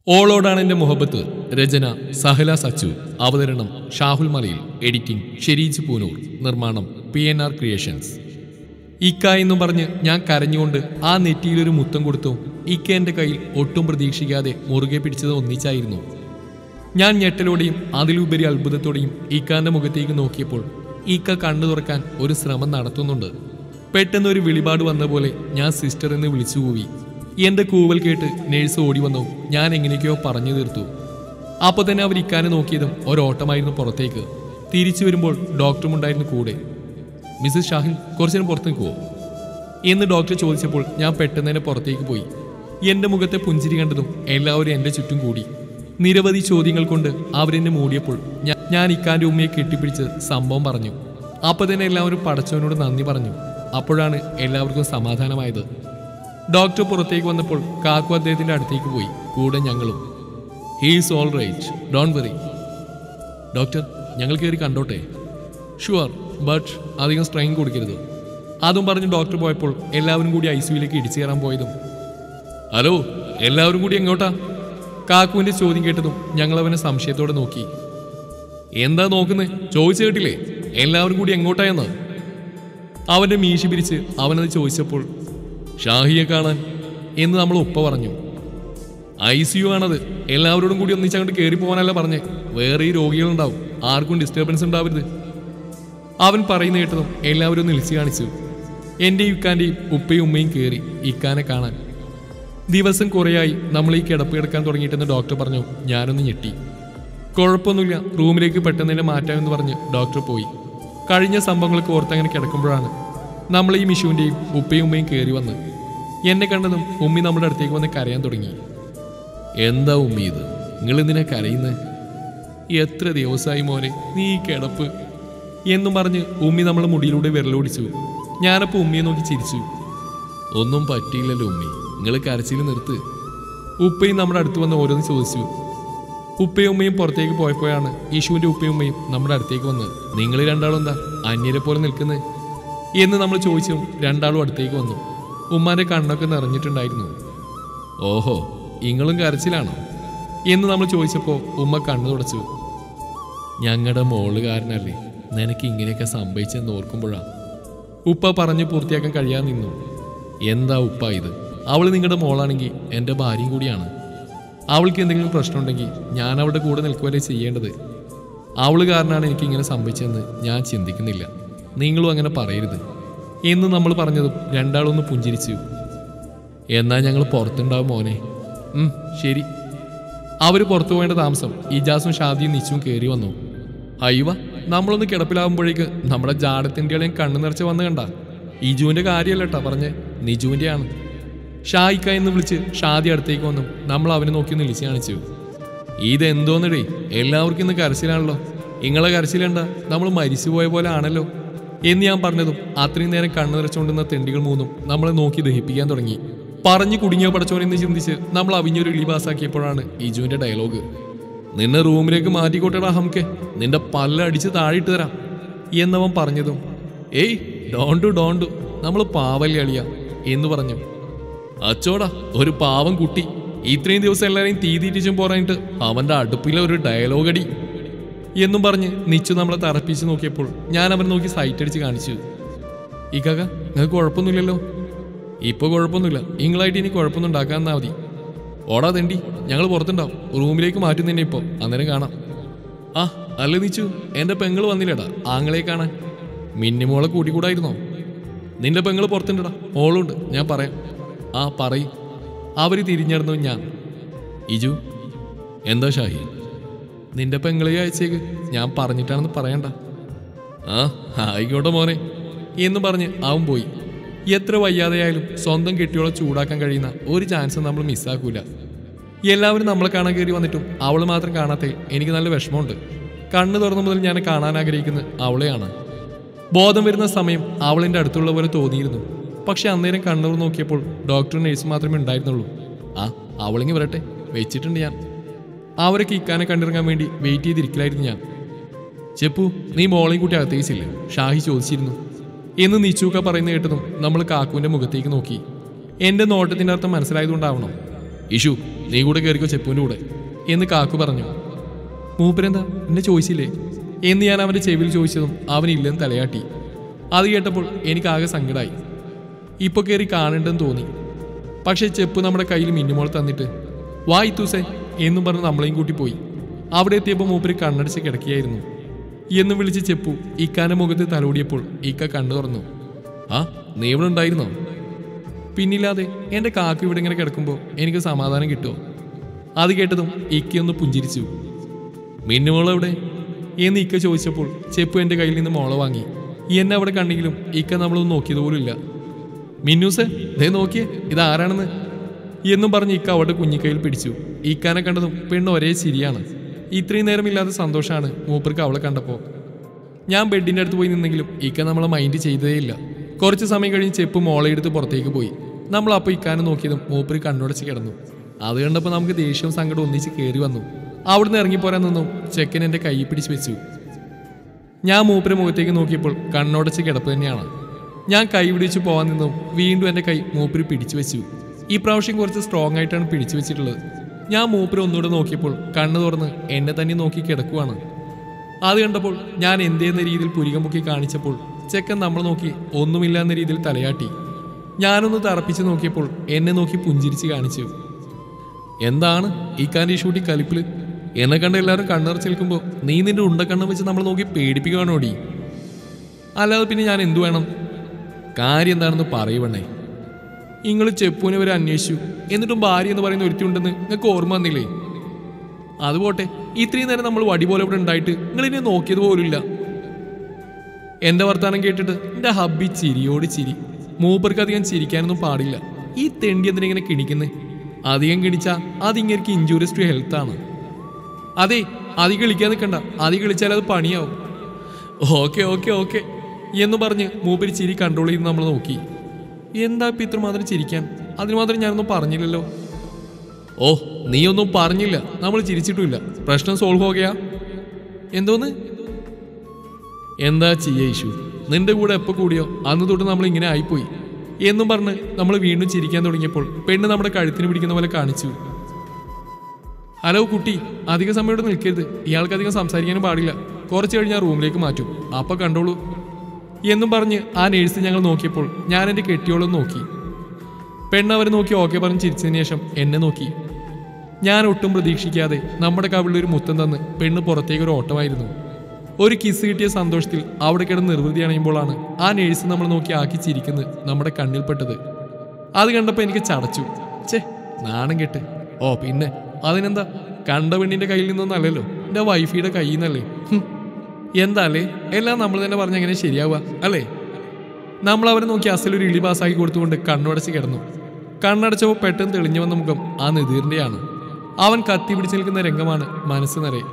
ഓളോടാണ് എന്റെ മുഹബത്ത് രചന സഹല സച്ചു അവതരണം ഷാഹുൽ മലയിൽ എഡിറ്റിംഗ് ഷെരീജ് പൂനൂർ നിർമ്മാണം പി എൻ ആർ ക്രിയേഷൻസ് ഇക്ക എന്നും പറഞ്ഞ് ഞാൻ കരഞ്ഞുകൊണ്ട് ആ നെറ്റിയിലൊരു മുത്തം കൊടുത്തു ഇക്ക എൻ്റെ കയ്യിൽ ഒട്ടും പ്രതീക്ഷിക്കാതെ മുറുകെ പിടിച്ചത് ഒന്നിച്ചായിരുന്നു ഞാൻ ഞെട്ടലോടെയും അതിലുപരി അത്ഭുതത്തോടെയും ഇക്കാന്റെ മുഖത്തേക്ക് നോക്കിയപ്പോൾ ഇക്ക കണ്ണു തുറക്കാൻ ഒരു ശ്രമം നടത്തുന്നുണ്ട് പെട്ടെന്ന് ഒരു വിളിപാട് വന്ന പോലെ ഞാൻ സിസ്റ്റർ എന്ന് വിളിച്ചു കൂവി എന്റെ കൂവൽ കേട്ട് നേഴ്സ് ഓടി വന്നു ഞാൻ എങ്ങനെയൊക്കെയോ പറഞ്ഞു തീർത്തു അപ്പോൾ തന്നെ അവർ ഇക്കാനെ നോക്കിയതും ഒരോട്ടമായിരുന്നു പുറത്തേക്ക് തിരിച്ചു വരുമ്പോൾ ഡോക്ടറും ഉണ്ടായിരുന്നു കൂടെ മിസ്സസ് ഷാഹിൽ കുറച്ചു നേരം പുറത്ത് നിൽക്കുമോ എന്ന് ഡോക്ടർ ചോദിച്ചപ്പോൾ ഞാൻ പെട്ടെന്ന് തന്നെ പുറത്തേക്ക് പോയി എന്റെ മുഖത്തെ പുഞ്ചിരി കണ്ടതും എല്ലാവരും എന്റെ ചുറ്റും കൂടി നിരവധി ചോദ്യങ്ങൾ കൊണ്ട് അവരെന്നെ മൂടിയപ്പോൾ ഞാ- ഞാൻ ഇക്കാന്റെ ഉമ്മയെ കെട്ടിപ്പിടിച്ച് സംഭവം പറഞ്ഞു അപ്പൊ തന്നെ എല്ലാവരും പടച്ചവനോട് നന്ദി പറഞ്ഞു അപ്പോഴാണ് എല്ലാവർക്കും സമാധാനമായത് ഡോക്ടർ പുറത്തേക്ക് വന്നപ്പോൾ കാക്കു അദ്ദേഹത്തിന്റെ അടുത്തേക്ക് പോയി കൂടെ ഞങ്ങളും he's all right don't worry doctor ഞങ്ങൾ കയറി കണ്ടോട്ടെ ഷുവർ ബട്ട് അധികം സ്ട്രെയിൻ കൊടുക്കരുത് അതും പറഞ്ഞ് ഡോക്ടർ പോയപ്പോൾ എല്ലാവരും കൂടി ഐ സിയുലേക്ക് ഇടിച്ചു കയറാൻ പോയതും ഹലോ എല്ലാവരും കൂടി എങ്ങോട്ടാ കാക്കുവിന്റെ ചോദ്യം കേട്ടതും ഞങ്ങൾ അവനെ സംശയത്തോടെ നോക്കി എന്താ നോക്കുന്നേ ചോദിച്ചു കേട്ടില്ലേ എല്ലാവരും കൂടി എങ്ങോട്ടായെന്ന് അവന്റെ മീശി പിരിച്ച് അവനത് ചോദിച്ചപ്പോൾ ഷാഹിയെ കാണാൻ എന്ന് നമ്മൾ ഉപ്പ പറഞ്ഞു ഐ സി യു ആണത് എല്ലാവരോടും കൂടി ഒന്നിച്ച് അങ്ങോട്ട് കയറി പോകാനല്ല പറഞ്ഞേ വേറെ ഈ രോഗികളുണ്ടാവും ആർക്കും ഡിസ്റ്റർബൻസ് ഉണ്ടാവരുത് അവൻ പറയുന്ന കേട്ടതും എല്ലാവരും ഒന്ന് ഇളിച്ചു കാണിച്ചു എൻ്റെയും ഇക്കാൻ്റെയും ഉപ്പയും ഉമ്മയും കയറി ഇക്കാനെ കാണാൻ ദിവസം കുറേയായി നമ്മൾ ഈ കിടപ്പ് കിടക്കാൻ തുടങ്ങിയിട്ടെന്ന് ഡോക്ടർ പറഞ്ഞു ഞാനൊന്ന് ഞെട്ടി കുഴപ്പമൊന്നുമില്ല റൂമിലേക്ക് പെട്ടെന്ന് തന്നെ മാറ്റാമെന്ന് പറഞ്ഞ് ഡോക്ടർ പോയി കഴിഞ്ഞ സംഭവങ്ങളൊക്കെ ഓർത്തങ്ങനെ കിടക്കുമ്പോഴാണ് നമ്മൾ ഈ മിഷുവിൻ്റെയും ഉപ്പയും ഉമ്മയും കയറി വന്ന് എന്നെ കണ്ടതും ഉമ്മി നമ്മുടെ അടുത്തേക്ക് വന്ന് കരയാൻ തുടങ്ങി എന്താ ഉമ്മി ഇത് നിങ്ങൾ എന്തിനാ കരയുന്നത് എത്ര ദിവസമായി മോനെ നീ ഈ കിടപ്പ് എന്നും പറഞ്ഞ് ഉമ്മി നമ്മളെ മുടിയിലൂടെ വിരലോടിച്ചു ഞാനപ്പോൾ ഉമ്മിയെ നോക്കി ചിരിച്ചു ഒന്നും പറ്റിയില്ലല്ലോ ഉമ്മി നിങ്ങൾ കരച്ചിൽ നിർത്ത് ഉപ്പയും നമ്മുടെ അടുത്ത് വന്ന് ഓരോന്ന് ചോദിച്ചു ഉപ്പയും ഉമ്മയും പുറത്തേക്ക് പോയപ്പോഴാണ് യേശുവിൻ്റെ ഉപ്പയും ഉമ്മയും നമ്മുടെ അടുത്തേക്ക് വന്ന് നിങ്ങൾ രണ്ടാളും എന്താ അന്യരെ പോലെ നിൽക്കുന്നത് എന്ന് നമ്മൾ ചോദിച്ചു രണ്ടാളും അടുത്തേക്ക് വന്നു ഉമ്മാന്റെ കണ്ണൊക്കെ നിറഞ്ഞിട്ടുണ്ടായിരുന്നു ഓഹോ ഇങ്ങളും കരച്ചിലാണോ എന്ന് നമ്മൾ ചോദിച്ചപ്പോൾ ഉമ്മ കണ്ണു തുടച്ചു ഞങ്ങളുടെ മോള് കാരനല്ലേ നിനക്ക് ഇങ്ങനെയൊക്കെ സംഭവിച്ചെന്ന് ഓർക്കുമ്പോഴാ ഉപ്പ പറഞ്ഞു പൂർത്തിയാക്കാൻ കഴിയാതെ നിന്നു എന്താ ഉപ്പ ഇത് അവൾ നിങ്ങളുടെ മോളാണെങ്കിൽ എൻ്റെ ഭാര്യയും കൂടിയാണ് അവൾക്ക് എന്തെങ്കിലും പ്രശ്നമുണ്ടെങ്കിൽ ഞാൻ അവളുടെ കൂടെ നിൽക്കുവല്ലേ ചെയ്യേണ്ടത് അവൾ കാരണമാണ് എനിക്ക് ഇങ്ങനെ സംഭവിച്ചതെന്ന് ഞാൻ ചിന്തിക്കുന്നില്ല നിങ്ങളും അങ്ങനെ പറയരുത് എന്ന് നമ്മൾ പറഞ്ഞതും രണ്ടാളൊന്ന് പുഞ്ചിരിച്ചു എന്നാ ഞങ്ങൾ പുറത്തുണ്ടാവും മോനെ ഉം, ശരി അവർ പുറത്തു പോകേണ്ട താമസം ഇജാസും ഷാദിയും നിച്ചും കയറി വന്നു അയ്യവ നമ്മളൊന്ന് കിടപ്പിലാവുമ്പോഴേക്ക് നമ്മുടെ ജാടത്തിൻ്റെയും കണ്ണു നിറച്ച് വന്ന് കണ്ട ഇജുവിൻ്റെ കാര്യമല്ല കേട്ടാ പറഞ്ഞ് നിജുവിൻ്റെയാണ് ഷായിക്ക എന്ന് വിളിച്ച് ഷാദി അടുത്തേക്ക് വന്നു നമ്മൾ അവനെ നോക്കി ഒന്ന് വിളിച്ച് കാണിച്ചു ഇതെന്തോന്നടേ എല്ലാവർക്കും ഇന്ന് കരച്ചിലാണല്ലോ ഇങ്ങളെ കരച്ചിലുണ്ട നമ്മൾ മരിച്ചു പോയ പോലെ ആണല്ലോ എന്ന് ഞാൻ പറഞ്ഞതും അത്രയും നേരം കണ്ണു നിറച്ചുകൊണ്ടിരുന്ന തെണ്ടികൾ മൂന്നും നമ്മളെ നോക്കി ദഹിപ്പിക്കാൻ തുടങ്ങി പറഞ്ഞു കുടുങ്ങിയോ പടച്ചോനെന്ന് ചിന്തിച്ച് നമ്മൾ അവിഞ്ഞൊരു ഇളി പാസ്സാക്കിയപ്പോഴാണ് ഇജുവിന്റെ ഡയലോഗ് നിന്നെ റൂമിലേക്ക് മാറ്റിക്കോട്ടടാ ഹംക്കെ നിന്റെ പല്ല അടിച്ച് താഴെയിട്ട് തരാം എന്നവൻ പറഞ്ഞതും ഏയ് ഡോണ്ടു ഡോണ്ടു നമ്മൾ പാവല്ലേ അളിയ എന്ന് പറഞ്ഞു അച്ചോടാ ഒരു പാവം കുട്ടി ഇത്രയും ദിവസം എല്ലാവരെയും തീ തീറ്റിച്ചും പോരായിട്ട് അവന്റെ അടുപ്പിലെ ഒരു ഡയലോഗ് അടി എന്നും പറഞ്ഞ് നിച്ചു നമ്മളെ തറപ്പിച്ച് നോക്കിയപ്പോൾ ഞാൻ അവനെ നോക്കി സൈറ്റ് അടിച്ച് കാണിച്ചു ഇക്കാക്ക നിങ്ങൾക്ക് കുഴപ്പമൊന്നുമില്ലല്ലോ ഇപ്പൊ കുഴപ്പമൊന്നുമില്ല നിങ്ങളായിട്ട് ഇനി കുഴപ്പമൊന്നും ഉണ്ടാക്കാന്നാ മതി ഓടാ തെണ്ടി ഞങ്ങൾ പുറത്തുണ്ടാവും റൂമിലേക്ക് മാറ്റും തന്നെ ഇപ്പോൾ അന്നേരം കാണാം ആ അല്ല നിച്ചു എൻ്റെ പെങ്ങൾ വന്നില്ലടാ ആങ്ങളെ കാണാൻ മിന്നിമോളെ കൂട്ടിക്കൂടായിരുന്നോ നിന്റെ പെങ്ങൾ പുറത്തുണ്ടടാ മോളുണ്ട് ഞാൻ പറയാം ആ പറയും അവർ തിരിഞ്ഞിരുന്നു ഞാൻ ഇജു എന്താ ഷാഹി നിന്റെ പെങ്ങളെ അയച്ചേക്ക് ഞാൻ പറഞ്ഞിട്ടാണെന്ന് പറയണ്ട ആ ആയിക്കോട്ടെ മോനെ എന്ന് പറഞ്ഞ് അവൻ പോയി എത്ര വയ്യാതെയായാലും സ്വന്തം കെട്ടിയോളെ ചൂടാക്കാൻ കഴിയുന്ന ഒരു ചാൻസ് നമ്മൾ മിസ്സാക്കൂല എല്ലാവരും നമ്മളെ കാണാൻ കയറി വന്നിട്ടും അവൾ മാത്രം കാണാത്തെ എനിക്ക് നല്ല വിഷമമുണ്ട് കണ്ണ് തുറന്നു മുതൽ ഞാൻ കാണാൻ ആഗ്രഹിക്കുന്നത് അവളെയാണ് ബോധം വരുന്ന സമയം അവളിൻ്റെ അടുത്തുള്ള പോലെ തോന്നിയിരുന്നു പക്ഷെ അന്നേരം കണ്ണൂർ നോക്കിയപ്പോൾ ഡോക്ടറും നേഴ്സും മാത്രമേ ഉണ്ടായിരുന്നുള്ളൂ ആ അവളിങ്ങി വരട്ടെ വെച്ചിട്ടുണ്ട് ഞാൻ അവരെ കിക്കാനെ കണ്ടിറങ്ങാൻ വേണ്ടി വെയിറ്റ് ചെയ്തിരിക്കലായിരുന്നു ഞാൻ ചെപ്പു നീ മോളെയും കൂട്ടി അകത്തേച്ചില്ലേ ഷാഹി ചോദിച്ചിരുന്നു എന്ന് നിച്ചൂക്ക പറയുന്ന കേട്ടതും നമ്മൾ കാക്കുവിന്റെ മുഖത്തേക്ക് നോക്കി എന്റെ നോട്ടത്തിന്റെ അർത്ഥം മനസ്സിലായതുകൊണ്ടാവണം ഇഷു നീ കൂടെ കയറിക്കോ ചെപ്പുവിൻ്റെ കൂടെ എന്ന് കാക്കു പറഞ്ഞു മൂപ്പരെന്താ എന്നെ ചോദിച്ചില്ലേ എന്ന് ഞാൻ അവൻ്റെ ചെവിയിൽ ചോദിച്ചതും അവനില്ലെന്ന് തലയാട്ടി അത് കേട്ടപ്പോൾ എനിക്ക് ആകെ സങ്കടമായി ഇപ്പോൾ കയറി കാണണ്ടെന്ന് തോന്നി പക്ഷേ ചെപ്പ് നമ്മുടെ കയ്യിൽ മിന്നുമോൾ തന്നിട്ട് വാ ഇത്തൂസേ എന്നും പറഞ്ഞ് നമ്മളെയും കൂട്ടി പോയി അവിടെ എത്തിയപ്പോൾ മൂപ്പര് കണ്ണടച്ച് കിടക്കുകയായിരുന്നു എന്ന് വിളിച്ച് ചെപ്പു ഇക്കാന്റെ മുഖത്ത് തലോടിയപ്പോൾ ഇക്ക കണ്ണു തുറന്നു ആ നീ ഇവിടെ ഉണ്ടായിരുന്നോ പിന്നില്ലാതെ എൻ്റെ കാക്കു ഇവിടെ ഇങ്ങനെ കിടക്കുമ്പോൾ എനിക്ക് സമാധാനം കിട്ടുമോ അത് കേട്ടതും ഇക്കയൊന്ന് പുഞ്ചിരിച്ചു മിന്നുമോൾ എവിടെ എന്ന് ഇക്ക ചോദിച്ചപ്പോൾ ചെപ്പു എൻ്റെ കയ്യിൽ നിന്ന് മോള വാങ്ങി എന്നെ അവിടെ കണ്ടെങ്കിലും ഇക്ക നമ്മളൊന്നും നോക്കിയത് പോലുമില്ല മിന്നൂസേ ദേ നോക്കിയേ ഇത് ആരാണെന്ന് എന്നും പറഞ്ഞ് ഇക്ക അവളുടെ കുഞ്ഞിക്കൈയിൽ പിടിച്ചു ഇക്കാനെ കണ്ടതും പെണ്ണ് ഒരേ ചിരിയാണ് ഇത്രയും നേരമില്ലാത്ത സന്തോഷമാണ് മൂപ്പർക്ക് അവളെ കണ്ടപ്പോൾ ഞാൻ ബെഡിൻ്റെ അടുത്ത് പോയി നിന്നെങ്കിലും ഇക്ക നമ്മളെ മൈൻഡ് ചെയ്തതേയില്ല കുറച്ച് സമയം കഴിഞ്ഞ് ചെപ്പ് മോളെ എടുത്ത് പുറത്തേക്ക് പോയി നമ്മൾ അപ്പോൾ ഇക്കാനെ നോക്കിയതും മൂപ്പര് കണ്ണുടച്ച് കിടന്നു അത് കണ്ടപ്പോൾ നമുക്ക് ദേഷ്യവും സങ്കടം ഒന്നിച്ച് കയറി വന്നു അവിടുന്ന് ഇറങ്ങിപ്പോരാൻ നിന്നും ചെക്കൻ എൻ്റെ കൈ പിടിച്ച് വെച്ചു ഞാൻ മൂപ്പര് മുഖത്തേക്ക് നോക്കിയപ്പോൾ കണ്ണോടച്ച് കിടപ്പ് തന്നെയാണ് ഞാൻ കൈ പിടിച്ച് പോകാൻ നിന്നും വീണ്ടും എൻ്റെ കൈ മൂപ്പര് പിടിച്ചു വെച്ചു ഈ പ്രാവശ്യം കുറച്ച് സ്ട്രോങ് ആയിട്ടാണ് പിടിച്ചു വെച്ചിട്ടുള്ളത് ഞാൻ മൂപ്പര് ഒന്നുകൂടെ നോക്കിയപ്പോൾ കണ്ണ് തുറന്ന് എന്നെ തന്നെ നോക്കി കിടക്കുവാണ് അത് കണ്ടപ്പോൾ ഞാൻ എന്തേന്ന രീതിയിൽ പുരികം പൊക്കി കാണിച്ചപ്പോൾ ചെക്കൻ നമ്മൾ നോക്കി ഒന്നുമില്ല എന്ന രീതിയിൽ തലയാട്ടി ഞാനൊന്ന് തറപ്പിച്ച് നോക്കിയപ്പോൾ എന്നെ നോക്കി പുഞ്ചിരിച്ച് കാണിച്ചു എന്താണ് ഈ കാൻ്റെ ഷൂട്ടി കലിപ്പില് എന്നെ കണ്ട എല്ലാവരും കണ്ണറച്ച് നിൽക്കുമ്പോൾ നീ നിന്റെ ഉണ്ടക്കണ്ണം വെച്ച് നമ്മൾ നോക്കി പേടിപ്പിക്കുകയാണോടി അല്ലാതെ പിന്നെ ഞാൻ എന്തു വേണം കാര്യം എന്താണെന്ന് പറയുവണ്ണേ നിങ്ങൾ ചെപ്പൂനെ വരെ അന്വേഷിച്ചു എന്നിട്ടും ഭാര്യ എന്ന് പറയുന്ന ഒരുത്തി ഉണ്ടെന്ന് നിങ്ങൾക്ക് ഓർമ്മ വന്നില്ലേ അതുപോട്ടെ ഇത്രയും നേരം നമ്മൾ വടി പോലെ ഇവിടെ ഉണ്ടായിട്ട് നിങ്ങൾ ഇനി നോക്കിയത് പോലുമില്ല എന്റെ വർത്താനം കേട്ടിട്ട് എന്റെ ഹബ്ബി ചിരിയോട് ചിരി മൂപ്പർക്ക് അധികം ചിരിക്കാനൊന്നും പാടില്ല ഈ തെണ്ടി എന്തിനാ ഇങ്ങനെ കിണിക്കുന്നേ അധികം കിണിച്ചാ അതിങ്ങർക്ക് ഇഞ്ചൂറിയസ് ടു ഹെൽത്ത് ആണ് അതെ അധികം കളിക്കാൻ നിൽക്കണ്ട അധികം കളിച്ചാൽ അത് പണിയാവും ഓക്കെ ഓക്കെ ഓക്കെ എന്ന് പറഞ്ഞ് മൂപ്പര് ചിരി കൺട്രോൾ ചെയ്ത് നമ്മൾ നോക്കി എന്താ ഇപ്പം ഇത്രമാത്രം ചിരിക്കാൻ അതിന് മാത്രം ഞാനൊന്നും പറഞ്ഞില്ലല്ലോ ഓ നീയൊന്നും പറഞ്ഞില്ല നമ്മൾ ചിരിച്ചിട്ടുമില്ല പ്രശ്നം സോൾവ് ഹോകയാ എന്തോന്ന് എന്താ ചെയ്യ ഇഷു നിന്റെ കൂടെ എപ്പോൾ കൂടിയോ അന്ന് തൊട്ട് നമ്മൾ ഇങ്ങനെ ആയിപ്പോയി എന്നും പറഞ്ഞ് നമ്മൾ വീണ്ടും ചിരിക്കാൻ തുടങ്ങിയപ്പോൾ പെണ്ണ് നമ്മുടെ കഴുത്തിന് പിടിക്കുന്ന പോലെ കാണിച്ചു ഹലോ കുട്ടി അധിക സമയം ഇവിടെ നിൽക്കരുത് ഇയാൾക്ക് അധികം സംസാരിക്കാനും പാടില്ല കുറച്ച് കഴിഞ്ഞ് ആ റൂമിലേക്ക് മാറ്റും അപ്പൊ കണ്ടോളൂ എന്നും പറഞ്ഞ് ആ നേഴ്സ് ഞങ്ങൾ നോക്കിയപ്പോൾ ഞാൻ എൻ്റെ കെട്ടിയോളം നോക്കി പെണ്ണ് അവരെ നോക്കി ഓക്കെ പറഞ്ഞ് ചിരിച്ചതിന് ശേഷം എന്നെ നോക്കി ഞാൻ ഒട്ടും പ്രതീക്ഷിക്കാതെ നമ്മുടെ കവിളിൽ ഒരു മുത്തം തന്ന് പെണ്ണ് പുറത്തേക്ക് ഒരു ഓട്ടമായിരുന്നു ഒരു കിസ് കിട്ടിയ സന്തോഷത്തിൽ അവിടെ കിടന്ന് നിർവൃതി അണയുമ്പോഴാണ് ആ നേഴ്സ് നമ്മൾ നോക്കി ആക്കി ചിരിക്കുന്നത് നമ്മുടെ കണ്ണിൽപ്പെട്ടത് അത് കണ്ടപ്പോൾ എനിക്ക് ചടച്ചു ഛേ നാണം കെട്ട് ഓ പിന്നെ അതിനെന്താ കണ്ട പെണ്ണിന്റെ കയ്യിൽ നിന്നൊന്നല്ലല്ലോ എൻ്റെ വൈഫിയുടെ കയ്യിൽ നിന്നല്ലേ ഹും. എന്താ അല്ലേ എല്ലാം നമ്മൾ തന്നെ പറഞ്ഞ എങ്ങനെ ശരിയാവുക അല്ലേ നമ്മൾ അവരെ നോക്കി അസലൊരു ഇളി പാസ്സാക്കി കൊടുത്തുകൊണ്ട് കണ്ണുടച്ച് കിടന്നു കണ്ണടച്ചപ്പോൾ പെട്ടെന്ന് തെളിഞ്ഞു വന്ന മുഖം ആ നിതീറിന്റെയാണ് അവൻ കത്തി പിടിച്ചു നിൽക്കുന്ന രംഗമാണ് മനസ്സ് നിറയെ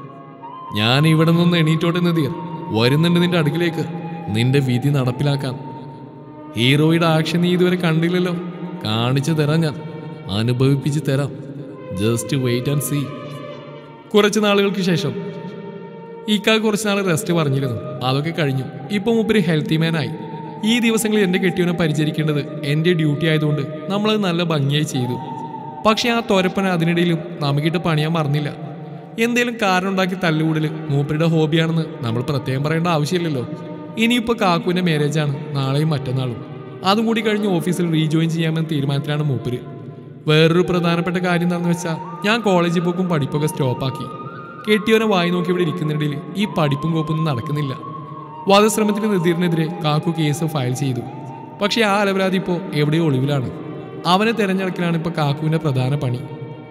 ഞാൻ ഇവിടെ നിന്ന് എണീറ്റോട്ടെ നദീർ വരുന്നുണ്ട് നിന്റെ അടുക്കിലേക്ക് നിന്റെ വിധി നടപ്പിലാക്കാൻ ഹീറോയുടെ ആക്ഷൻ നീ ഇതുവരെ കണ്ടില്ലല്ലോ കാണിച്ചു തരാം ഞാൻ അനുഭവിപ്പിച്ച് തരാം ജസ്റ്റ് വെയിറ്റ് ആൻഡ് സീ കുറച്ച് നാളുകൾക്ക് ശേഷം ഈക്കാ കുറച്ച് നാൾ റെസ്റ്റ് പറഞ്ഞിരുന്നു അതൊക്കെ കഴിഞ്ഞു ഇപ്പൊ മൂപ്പര് ഹെൽത്തി മാനായി ഈ ദിവസങ്ങളിൽ എന്റെ കെട്ടിയവനെ പരിചരിക്കേണ്ടത് എന്റെ ഡ്യൂട്ടി ആയതുകൊണ്ട് നമ്മളത് നല്ല ഭംഗിയായി ചെയ്തു പക്ഷെ ആ തോരപ്പന അതിനിടയിലും നമുക്കിട്ട് പണിയാൻ മറന്നില്ല എന്തേലും കാരണം ഉണ്ടാക്കി തല്ലുകൂടൽ മൂപ്പരുടെ ഹോബിയാണെന്ന് നമ്മൾ പ്രത്യേകം പറയേണ്ട ആവശ്യമില്ലല്ലോ ഇനിയിപ്പോൾ കാക്കുവിന്റെ മാരേജാണ് നാളെയും മറ്റന്നാളും അതും കൂടി കഴിഞ്ഞ് ഓഫീസിൽ റീജോയിൻ ചെയ്യാമെന്ന തീരുമാനത്തിലാണ് മൂപ്പര് വേറൊരു പ്രധാനപ്പെട്ട കാര്യം എന്താണെന്ന് വെച്ചാൽ ഞാൻ കോളേജിൽ പോക്കും പഠിപ്പൊക്കെ സ്റ്റോപ്പാക്കി കെട്ടിയവനെ വായി നോക്കി ഇവിടെ ഇരിക്കുന്നിടയിൽ ഈ പഠിപ്പും കോപ്പൊന്നും നടക്കുന്നില്ല വധശ്രമത്തിന് നദീറിനെതിരെ കാക്കു കേസ് ഫയൽ ചെയ്തു പക്ഷേ ആ അലവരാതി ഇപ്പോൾ എവിടെയോ ഒളിവിലാണ് അവനെ തെരഞ്ഞെടുക്കലാണ് ഇപ്പോൾ കാക്കുവിന്റെ പ്രധാന പണി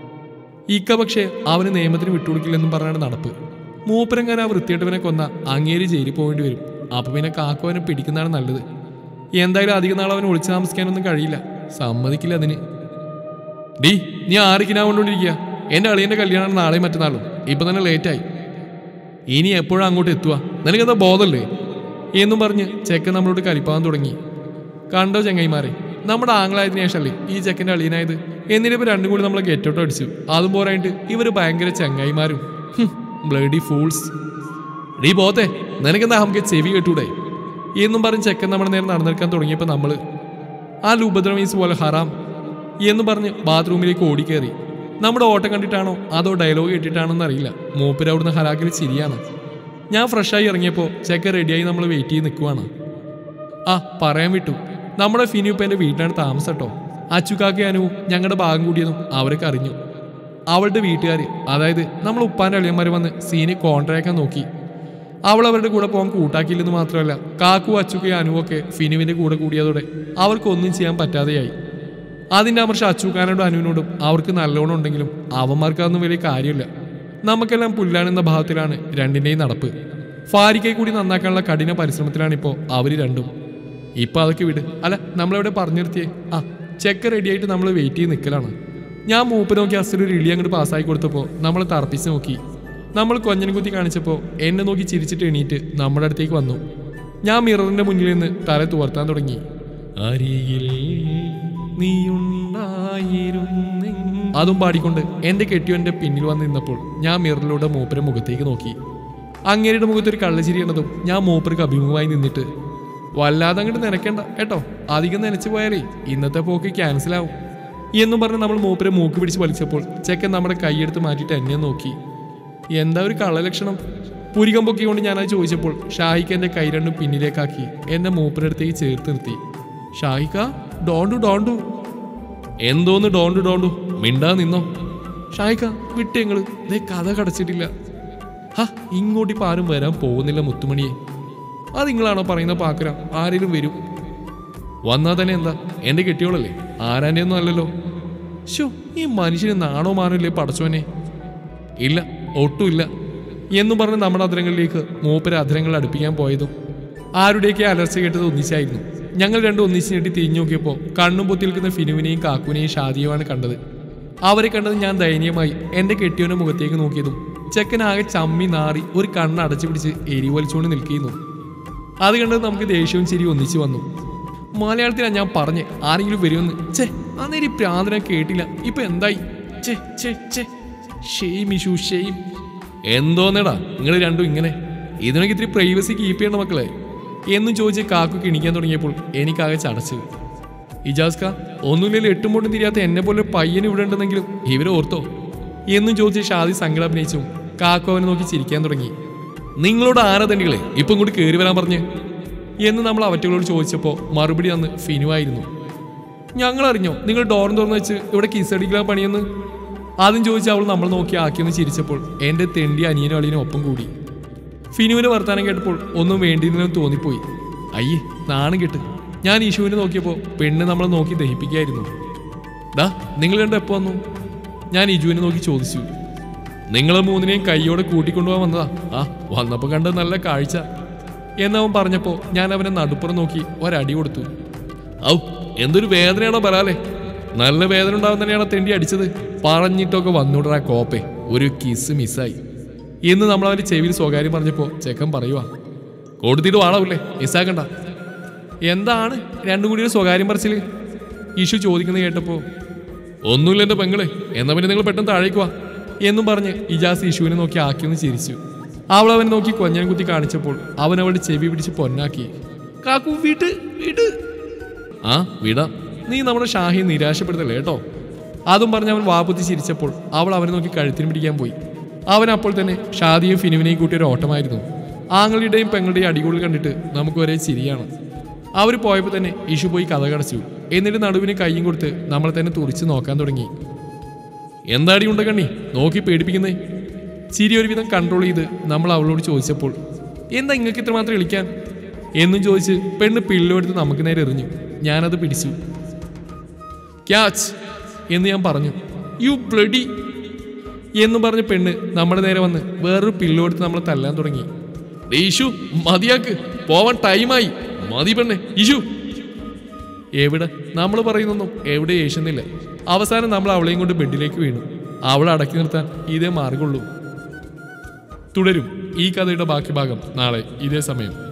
ഇക്ക പക്ഷേ അവന് നിയമത്തിന് വിട്ടുകൊടുക്കില്ലെന്നും പറഞ്ഞാണ് നടപ്പ് മൂപ്പരങ്ങാൻ ആ വൃത്തിയേട്ടവനെ കൊന്ന അങ്ങേരി ജയിലിൽ പോകേണ്ടി വരും അപ്പൊ പിന്നെ കാക്കു അവനെ പിടിക്കുന്നതാണ് നല്ലത് എന്തായാലും അധിക നാൾ അവന് ഒളിച്ചു താമസിക്കാനൊന്നും കഴിയില്ല സമ്മതിക്കില്ല അതിന് ഡീ നീ ആരിക്കിനാ കൊണ്ടുകൊണ്ടിരിക്കുക എന്റെ അളിയന്റെ കല്യാണം നാളെയും മറ്റന്നാളും ഇപ്പൊ തന്നെ ലേറ്റായി ഇനി എപ്പോഴും അങ്ങോട്ട് എത്തുക നിനക്കെന്താ ബോധമല്ലേ എന്നും പറഞ്ഞ് ചെക്കൻ നമ്മളോട് കലിപ്പാൻ തുടങ്ങി കണ്ടോ ചെങ്ങൈമാരെ നമ്മുടെ ആംഗ്ലായതിനു ശേഷമല്ലേ ഈ ചെക്കൻ്റെ അളിയനായത് എന്നിട്ടിപ്പോൾ രണ്ടും കൂടി നമ്മളെ ഗെറ്റൗട്ട് അടിച്ചു അതും പോരായിട്ട് ഇവര് ഭയങ്കര ചെങ്ങായിമാരും ബ്ലഡി ഫൂൾസ് ഡീ പോത്തെ നിനക്കെന്താ നമുക്ക് ചെവി കേട്ടൂടെ എന്നും പറഞ്ഞ് ചെക്കൻ നമ്മുടെ നേരെ നടന്നെടുക്കാൻ തുടങ്ങിയപ്പോൾ നമ്മൾ ആ ഉപദ്രവീസ് പോലെ ഹറാം എന്ന് പറഞ്ഞ് ബാത്റൂമിലേക്ക് ഓടിക്കേറി നമ്മുടെ ഓട്ടം കണ്ടിട്ടാണോ അതോ ഡയലോഗ് കേട്ടിട്ടാണോ എന്നറിയില്ല മൂപ്പര് അവിടുന്ന് ഹലാക്കിൽ ചിരിയാണ് ഞാൻ ഫ്രഷായി ഇറങ്ങിയപ്പോൾ ചെക്ക റെഡിയായി നമ്മൾ വെയിറ്റ് ചെയ്ത് നിൽക്കുവാണ് ആ പറയാൻ വിട്ടു നമ്മുടെ ഫിനു ഇപ്പം എൻ്റെ വീട്ടിലാണ് താമസം കേട്ടോ അച്ചുക്കാക്കി അനുവും ഞങ്ങളുടെ ഭാഗം കൂടിയതും അവരൊക്കെ അറിഞ്ഞു അവളുടെ വീട്ടുകാർ അതായത് നമ്മൾ ഉപ്പാൻ്റെ അളിയന്മാർ വന്ന് സീനെ കോൺട്രാക്റ്റാൻ നോക്കി അവൾ അവരുടെ കൂടെ പോകാൻ കൂട്ടാക്കിയില്ലെന്ന് മാത്രമല്ല കാക്കു അച്ചുക്കയും അനുവൊക്കെ ഫിനുവിൻ്റെ കൂടെ കൂടിയതോടെ അവർക്കൊന്നും ചെയ്യാൻ പറ്റാതെയായി അതിൻ്റെ അമർഷ അച്ചുക്കാനോടും അനുവിനോടും അവർക്ക് നല്ലോണം ഉണ്ടെങ്കിലും അവന്മാർക്ക് അതൊന്നും വലിയ കാര്യമില്ല നമുക്കെല്ലാം പുല്ലാണെന്ന ഭാവത്തിലാണ് രണ്ടിൻ്റെയും നടപ്പ് ഫാരിക്കൈ കൂടി നന്നാക്കാനുള്ള കഠിന പരിശ്രമത്തിലാണ് ഇപ്പോൾ അവർ രണ്ടും ഇപ്പം അതൊക്കെ വിട് അല്ല നമ്മളെവിടെ പറഞ്ഞു നിർത്തിയേ ആ ചെക്ക് റെഡിയായിട്ട് നമ്മൾ വെയിറ്റ് ചെയ്ത് നിൽക്കലാണ് ഞാൻ മൂപ്പ് നോക്കി അസൽ ഒരു ഇളി അങ്ങോട്ട് പാസ്സാക്കി കൊടുത്തപ്പോൾ നമ്മൾ തറപ്പിച്ച് നോക്കി നമ്മൾ കൊഞ്ഞൻ കുത്തി കാണിച്ചപ്പോൾ എന്നെ നോക്കി ചിരിച്ചിട്ട് എണീറ്റ് നമ്മുടെ അടുത്തേക്ക് വന്നു ഞാൻ മിററിന്റെ മുന്നിൽ നിന്ന് തല തുവർത്താൻ തുടങ്ങി അരികിൽ നീയുണ്ടായിരുന്നെ അതും പാടിക്കൊണ്ട് എന്റെ കെട്ടിയവന്റെ പിന്നിൽ വന്ന് നിന്നപ്പോൾ ഞാൻ മിററിലൂടെ മൂപ്പരെ മുഖത്തേക്ക് നോക്കി അങ്ങേരുടെ മുഖത്തൊരു കള്ളച്ചിരി എന്നതും ഞാൻ മൂപ്പർക്ക് അഭിമുഖമായി നിന്നിട്ട് വല്ലാതെ അങ്ങോട്ട് നനയ്ക്കണ്ട കേട്ടോ അധികം നനച്ചു പോയാലേ ഇന്നത്തെ പോക്ക് ക്യാൻസൽ ആവും എന്നും പറഞ്ഞ് നമ്മൾ മൂപ്പരെ മൂക്ക് പിടിച്ച് വലിച്ചപ്പോൾ ചെക്കൻ നമ്മുടെ കൈയെടുത്ത് മാറ്റിയിട്ട് എന്നെ നോക്കി എന്താ ഒരു കള്ളലക്ഷണം പുരികം പൊക്കിക്കൊണ്ട് ഞാനത് ചോദിച്ചപ്പോൾ ഷാഹിക്ക് എൻ്റെ കൈ രണ്ടും പിന്നിലേക്കാക്കി എന്നെ മൂപ്പരടുത്തേക്ക് ചേർത്ത് നിർത്തി ഷാഹിക്ക ഡോണ്ടു ഡോണ്ടു എന്തോന്ന് ഡോണ്ടു ഡോണ്ടു മിണ്ടാ നിന്നോ ഷാഹിക്ക വിട്ട് ഞങ്ങള് ദേ കഥ കടച്ചിട്ടില്ല ഹ ഇങ്ങോട്ട് ഇപ്പം ആരും വരാൻ പോകുന്നില്ല മുത്തുമണിയെ അത് നിങ്ങളാണോ പറയുന്ന പാക്കര ആരെങ്കിലും വരും വന്നാൽ തന്നെ എന്താ എൻ്റെ കെട്ടിയോളല്ലേ ആരാൻ്റെ ഒന്നും അല്ലല്ലോ ഷോ ഈ മനുഷ്യന് നാണോ മാനോ ഇല്ലേ പടച്ചോനെ ഇല്ല ഒട്ടുമില്ല എന്നും പറഞ്ഞ് നമ്മുടെ അധരങ്ങളിലേക്ക് മൂപ്പര അധരങ്ങൾ അടുപ്പിക്കാൻ പോയതും ആരുടെയൊക്കെ അലർച്ച കേട്ടത് ഒന്നിച്ചായിരുന്നു ഞങ്ങൾ രണ്ടും ഒന്നിച്ച് ഞെട്ടി തിരിഞ്ഞു നോക്കിയപ്പോൾ കണ്ണും പൊത്തി നിൽക്കുന്ന ഫിനുവിനെയും കാക്കുവിനെയും ഷാദിയുമാണ് കണ്ടത് അവരെ കണ്ടത് ഞാൻ ദയനീയമായി എൻ്റെ കെട്ടിയവൻ്റെ മുഖത്തേക്ക് നോക്കിയതും ചെക്കനാകെ ചമ്മി നാറി ഒരു കണ്ണ് അടച്ചു പിടിച്ച് എരിവലിച്ചുകൊണ്ട് നിൽക്കുന്നു അത് കണ്ടത് നമുക്ക് ദേഷ്യവും ചിരി ഒന്നിച്ചു വന്നു മലയാളത്തിലാണ് ഞാൻ പറഞ്ഞ് ആരെങ്കിലും വരുമെന്ന് ചേ അന്നേരം ഈ പ്രാർത്ഥന കേട്ടില്ല ഇപ്പൊ എന്തായി ചേ ചേ ചേ ഷെയിം ഇഷു ഷെയിം എന്തോന്നേടാ നിങ്ങൾ രണ്ടും ഇങ്ങനെ ഇതിനൊക്കെ ഇത്തിരി പ്രൈവസി കീപ്പ് ചെയ്യണ്ട മക്കളെ എന്നും ചോദിച്ച് കാക്കു കിണിക്കാൻ തുടങ്ങിയപ്പോൾ എനിക്കാകെ ചടച്ചു ഇജാസ്ക ഒന്നുമില്ലെങ്കിൽ എട്ടും പൊട്ടും തിരിയാത്ത എന്നെ പോലെ പയ്യന് ഇവിടെ ഉണ്ടെന്നെങ്കിലും ഇവരെ ഓർത്തോ എന്നും ചോദിച്ച് ഷാദി സങ്കടം അഭിനയിച്ചു കാക്കു അവനെ നോക്കി ചിരിക്കാൻ തുടങ്ങി നിങ്ങളോട് ആരാ തണ്ടികളെ ഇപ്പം കൂടി കയറി വരാൻ പറഞ്ഞ് എന്ന് നമ്മൾ അവറ്റകളോട് ചോദിച്ചപ്പോൾ മറുപടി അന്ന് ഫിനുവായിരുന്നു ഞങ്ങൾ അറിഞ്ഞോ നിങ്ങൾ ഡോറും തുറന്ന് വെച്ച് ഇവിടെ കിസടിക്കലാ പണിയെന്ന് ആദ്യം ചോദിച്ച് അവൾ നമ്മൾ നോക്കി ആക്കിയെന്ന് ചിരിച്ചപ്പോൾ എൻ്റെ തെണ്ടി അനിയനും അളിയനും ഒപ്പം കൂടി ഫിനുവിന് വർത്താനം കേട്ടപ്പോൾ ഒന്നും വേണ്ടിയെന്നും തോന്നിപ്പോയി അയ്യേ നാണം കെട്ട് ഞാൻ ഇഷുവിനെ നോക്കിയപ്പോൾ പെണ്ണ് നമ്മളെ നോക്കി ദഹിപ്പിക്കായിരുന്നു ഡാ നിങ്ങൾ രണ്ടും എപ്പോ വന്നു ഞാൻ ഇജുവിനെ നോക്കി ചോദിച്ചു നിങ്ങളെ മൂന്നിനെയും കൈയോടെ കൂട്ടിക്കൊണ്ടുപോകാൻ വന്നതാ ആ വന്നപ്പോൾ കണ്ട നല്ല കാഴ്ച എന്നവൻ പറഞ്ഞപ്പോൾ ഞാൻ അവനെ നടുപ്പുറം നോക്കി ഒരടി കൊടുത്തു ഔ എന്തൊരു വേദനയാണോ പറയാലേ നല്ല വേദന ഉണ്ടാവും തന്നെയാണോ തെണ്ടി അടിച്ചത് പറഞ്ഞിട്ടൊക്കെ വന്നുവിടറാ കോപ്പെ ഒരു കിസ് മിസ്സായി എന്ന് നമ്മൾ അവന്റെ ചെവിയിൽ സ്വകാര്യം പറഞ്ഞപ്പോൾ ചെക്കൻ പറയുവാ കൊടുത്തിട്ട് വാടാവില്ലേ മിസ്സാക്കണ്ട എന്താണ് രണ്ടും കൂടി ഒരു സ്വകാര്യം പറച്ചില് ഇഷു ചോദിക്കുന്നത് കേട്ടപ്പോൾ ഒന്നുമില്ല എൻ്റെ പെങ്ങളെ എന്നാ പിന്നെ നിങ്ങൾ പെട്ടെന്ന് താഴേക്ക് വാ എന്നും പറഞ്ഞ് ഇജാസ് ഇഷുവിനെ നോക്കി ആക്കിയൊന്ന് ചിരിച്ചു അവൾ അവനെ നോക്കി കൊഞ്ഞൻ കുത്തി കാണിച്ചപ്പോൾ അവൻ അവളുടെ ചെവി പിടിച്ച് പൊന്നാക്കി കാക്കു വീട്ട് വീട്ട് ആ വിടാം നീ നമ്മുടെ ഷാഹിയെ നിരാശപ്പെടുത്തല്ലേ കേട്ടോ അതും പറഞ്ഞ് അവൻ വാപ്പുത്തി ചിരിച്ചപ്പോൾ അവൾ അവനെ നോക്കി കഴുത്തിന് പിടിക്കാൻ പോയി അവൻ അപ്പോൾ തന്നെ ഷാദിയും ഫിനുവിനെയും കൂട്ടി ഒരു ഓട്ടമായിരുന്നു ആങ്ങളുടെയും പെങ്ങളുടെയും അടികൂടി കണ്ടിട്ട് നമുക്ക് ഒരേ ചിരിയാണ് അവർ പോയപ്പോൾ തന്നെ ഇഷു പോയി കഥ കടച്ചു എന്നിട്ട് നടുവിന് കൈയും കൊടുത്ത് നമ്മളെ തന്നെ തുറിച്ച് നോക്കാൻ തുടങ്ങി എന്താടി ഉണ്ട കണ്ണി നോക്കി പേടിപ്പിക്കുന്നേ ചിരി ഒരുവിധം കൺട്രോൾ ചെയ്ത് നമ്മൾ അവളോട് ചോദിച്ചപ്പോൾ എന്താ ഇങ്ങൾക്ക് ഇത്രമാത്രം ഇളിക്കാൻ എന്നും ചോദിച്ച് പെണ്ണ് പിള്ളു എടുത്ത് നമുക്ക് നേരെ എറിഞ്ഞു ഞാനത് പിടിച്ചു ക്യാച്ച് എന്ന് ഞാൻ പറഞ്ഞു യു ബ്ലഡി എന്ന് പറഞ്ഞ് പെണ്ണ് നമ്മുടെ നേരെ വന്ന് വേറൊരു പില്ലോ എടുത്ത് നമ്മളെ തല്ലാൻ തുടങ്ങി "ദേ ഇഷു മതിയാക്ക് പോവാൻ ടൈമായി മതി പെണ്ണെ ഇഷു എവിടെ നമ്മൾ പറയുന്നൊന്നും എവിടെ ഏശുന്നില്ല അവസാനം നമ്മൾ അവളെയും കൊണ്ട് ബെഡിലേക്ക് വീണു അവളെ അടക്കി നിർത്താൻ ഇതേ മാർഗമുള്ളൂ തുടരും ഈ കഥയുടെ ബാക്കി ഭാഗം നാളെ ഇതേ സമയം